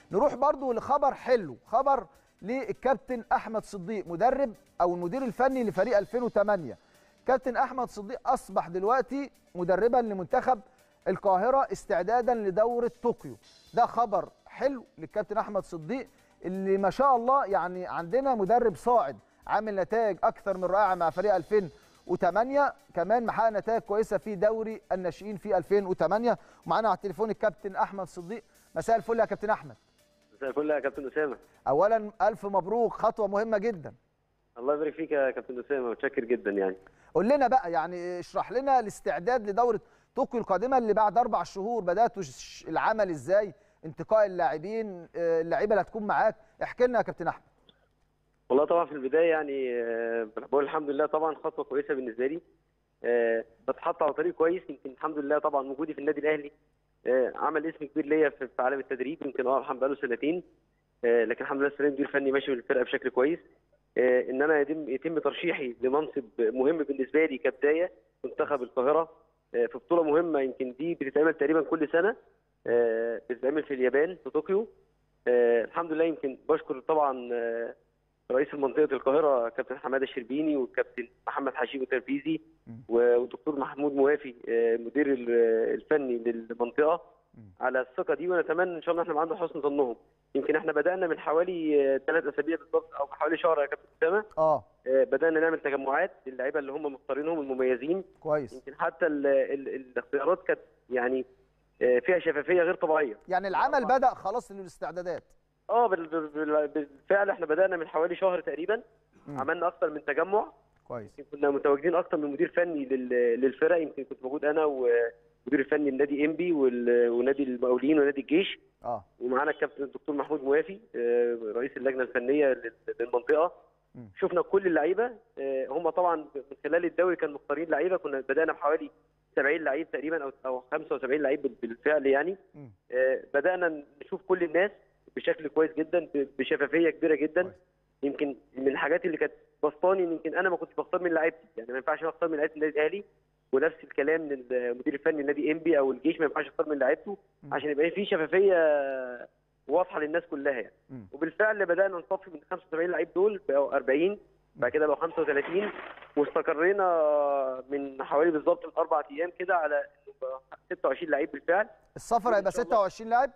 نروح برضو لخبر حلو خبر للكابتن احمد صديق مدرب او المدير الفني لفريق 2008 كابتن احمد صديق اصبح دلوقتي مدربا لمنتخب القاهره استعدادا لدوره طوكيو ده خبر حلو للكابتن احمد صديق اللي ما شاء الله يعني عندنا مدرب صاعد عامل نتائج اكثر من رائعه مع فريق 2008 كمان محقق نتائج كويسه في دوري الناشئين في 2008 ومعانا على التليفون الكابتن احمد صديق مساء الفل يا كابتن احمد مساء الفل يا كابتن اسامه اولا الف مبروك خطوه مهمه جدا الله يبارك فيك يا كابتن اسامه متشكر جدا يعني قول لنا بقى يعني اشرح لنا الاستعداد لدوره طوكيو القادمه اللي بعد اربع شهور بداتوا العمل ازاي انتقاء اللاعبين اللعيبه اللي هتكون معاك احكي لنا يا كابتن احمد والله طبعا في البدايه يعني بقول الحمد لله طبعا خطوه كويسه بالنسبه لي بتحط على طريق كويس يمكن الحمد لله طبعا وجودي في النادي الاهلي عمل اسم كبير ليا في عالم التدريب يمكن اه الحمد لله سنتين لكن الحمد لله السنه مدير فني ماشي بالفرقه بشكل كويس ان انا يتم يتم ترشيحي لمنصب مهم بالنسبه لي كبدايه منتخب القاهره في بطوله مهمه يمكن دي بتتعمل تقريبا كل سنه بتتعمل في اليابان في طوكيو الحمد لله يمكن بشكر طبعا رئيس منطقه القاهره كابتن حماده الشربيني والكابتن محمد حشيم التربيزي والدكتور محمود موافي المدير الفني للمنطقه على الثقه دي ونتمنى ان شاء الله احنا عند حسن ظنهم يمكن احنا بدانا من حوالي ثلاث اسابيع بالظبط او حوالي شهر يا كابتن اسامه اه بدانا نعمل تجمعات للعيبه اللي هم مختارينهم المميزين كويس يمكن حتى ال ال الاختيارات كانت يعني فيها شفافيه غير طبيعيه يعني العمل بدا خلاص للاستعدادات اه بالفعل احنا بدانا من حوالي شهر تقريبا م. عملنا اكثر من تجمع كويس كنا متواجدين اكثر من مدير فني للفرق يمكن كنت موجود انا ومدير الفني النادي انبي ونادي المقاولين ونادي الجيش اه ومعانا الكابتن الدكتور محمود موافي رئيس اللجنه الفنيه للمنطقه م. شفنا كل اللعيبه هم طبعا من خلال الدوري كانوا مختارين لعيبه كنا بدانا بحوالي 70 لعيب تقريبا او او 75 لعيب بالفعل يعني م. بدانا نشوف كل الناس بشكل كويس جدا بشفافيه كبيره جدا كويس. يمكن من الحاجات اللي كانت بسطاني يمكن انا ما كنتش بختار من لعيبتي يعني ما ينفعش اختار من لعيبه النادي الاهلي ونفس الكلام من المدير الفني النادي انبي او الجيش ما ينفعش اختار من لعيبته عشان يبقى في شفافيه واضحه للناس كلها يعني م. وبالفعل بدانا نصفي من 75 لعيب دول بقوا 40 بعد كده بقوا 35 واستقرينا من حوالي بالظبط من اربع ايام كده على 26 لعيب بالفعل السفر هيبقى 26 لاعب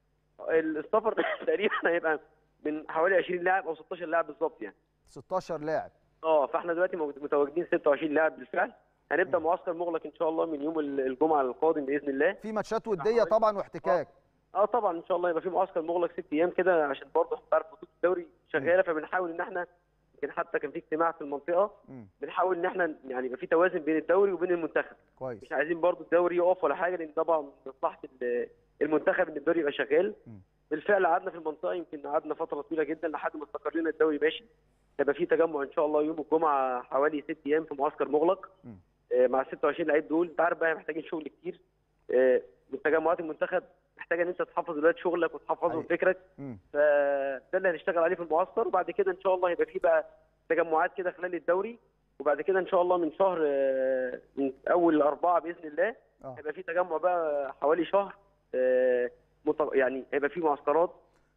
السفر تقريبا هيبقى من حوالي 20 لاعب او 16 لاعب بالظبط يعني 16 لاعب اه فاحنا دلوقتي متواجدين 26 لاعب بالفعل هنبدا معسكر مغلق ان شاء الله من يوم الجمعه القادم باذن الله في ماتشات وديه طبعا واحتكاك اه طبعا ان شاء الله يبقى في معسكر مغلق ست ايام كده عشان برضه انت عارف بطوله الدوري شغاله فبنحاول ان احنا يمكن حتى كان في اجتماع في المنطقه م. بنحاول ان احنا يعني يبقى في توازن بين الدوري وبين المنتخب كويس مش عايزين برضه الدوري يقف ولا حاجه لان طبعا مصلحه المنتخب ان الدوري يبقى شغال م. بالفعل قعدنا في المنطقه يمكن قعدنا فتره طويله جدا لحد ما استقرينا الدوري ماشي هيبقى في تجمع ان شاء الله يوم الجمعه حوالي ست ايام في معسكر مغلق م. آه، مع 26 لعيب دول انت عارف بقى محتاجين شغل كتير آه، من تجمعات المنتخب محتاجه ان انت تحفظ دلوقتي شغلك وتحفظه أيوة. فكرك م. فده اللي هنشتغل عليه في المعسكر وبعد كده ان شاء الله هيبقى في بقى تجمعات كده خلال الدوري وبعد كده ان شاء الله من شهر آه، من اول اربعه باذن الله اه هيبقى في تجمع بقى حوالي شهر آه، مط- يعني هيبقى في معسكرات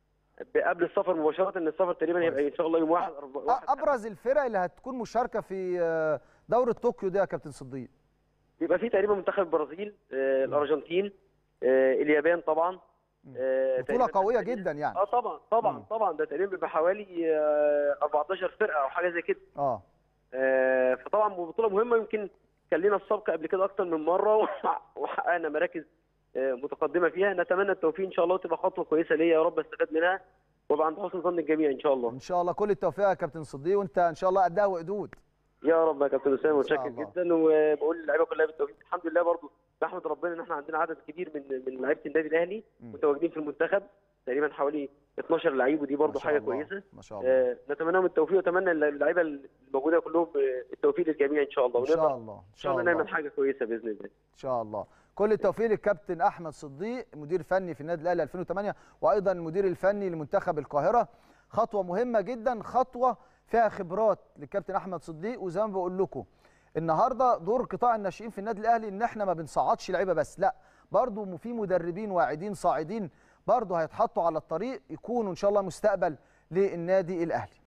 قبل السفر مباشره ان السفر تقريبا هيبقى ان شاء الله يوم واحد أربعة- واحد أ- ابرز الفرق اللي هتكون مشاركه في آه، دوره طوكيو دي يا كابتن صديق بيبقى في تقريبا منتخب البرازيل آه، الارجنتين آه، اليابان طبعا آه، بطوله تقريباً قويه تقريباً- جدا يعني اه طبعا طبعا مم. طبعا ده تقريبا بيبقى حوالي آه، 14 فرقه او حاجه زي كده اه آه، فطبعا بطوله مهمه يمكن كان لنا السبق قبل كده اكتر من مره وح- وحققنا مراكز آه، متقدمه فيها نتمنى التوفيق ان شاء الله وتبقى خطوه كويسه ليا يا رب استفاد منها وابقى عند حسن ظن الجميع ان شاء الله ان شاء الله كل التوفيق يا كابتن صديق وانت ان شاء الله قدها وقدود يا رب يا كابتن اسامه إن شاء متشكر الله. جدا وبقول للعيبه كلها بالتوفيق الحمد لله برضو بحمد ربنا ان احنا عندنا عدد كبير من من لعيبه النادي الاهلي مم. متواجدين في المنتخب تقريبا حوالي 12 لعيب ودي ما برضو شاء حاجه الله. كويسه ما شاء الله آه، نتمنى لهم التوفيق واتمنى اللعيبه الموجوده كلهم آه، التوفيق للجميع ان شاء الله ان شاء ونقدر الله ان ان شاء الله الله نعمل حاجه كويسه باذن الله ان شاء الله كل التوفيق للكابتن احمد صديق مدير فني في النادي الاهلي 2008 وايضا المدير الفني لمنتخب القاهره خطوه مهمه جدا خطوه فيها خبرات للكابتن احمد صديق وزي ما بقول لكم النهارده دور قطاع الناشئين في النادي الاهلي ان احنا ما بنصعدش لعيبه بس لا برضو في مدربين واعدين صاعدين برضه هيتحطوا على الطريق يكونوا ان شاء الله مستقبل للنادي الاهلي